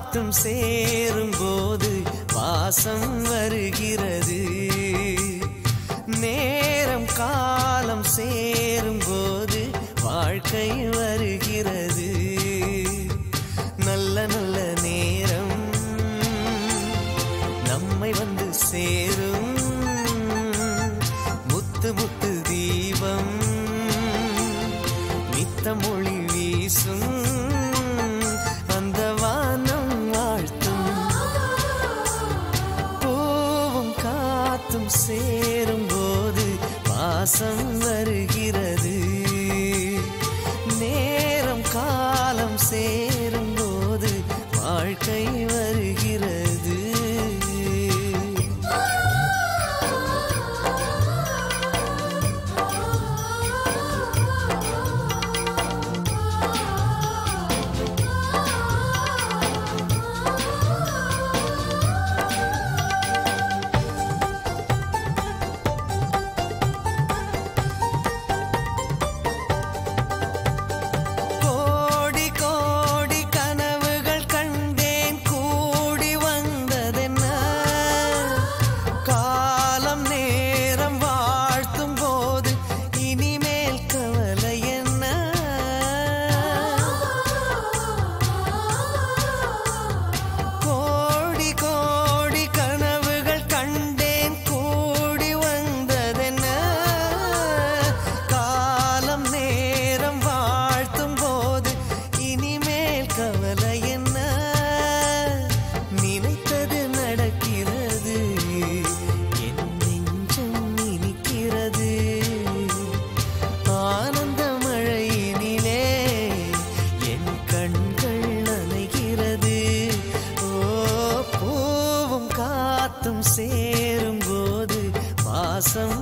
காத்தும் சேரும் போது வாசம் வருகிறது நேரம் காலம் சேரும் போது வாழ்க்கை வருகிறது நல்ல நல்ல நேரம் நம்மை வந்து சேரும் முத்து முத்து தீபம் நித்தம் ஒளி வீசும் அந்த வானம் வாழ்த்தும் பூவும் காத்தும் சேரும் போது வாசம் வருகிறது நேரம் காலம் சேரும் போது வாழ்க்கை வருகிறது கோடி கோடி கனவுகள் கண்டேன் கூடி வந்ததென்ன காலம் நேரம் வாழ்த்தும் போது இனிமேல் கவலை என்ன கோடி கோடி கனவுகள் கண்டேன் கூடி வந்ததென்ன காலம் நேரம் வாழ்த்தும் போது இனிமேல் கவலை என்ன நினைத்தது நடக்கிறது என் நெஞ்சம் இனிக்கிறது ஆனந்த மழையினிலே என் கண்கள் நனைகிறது ஓ பூவும் காத்தும் சேரும் போது வாசம்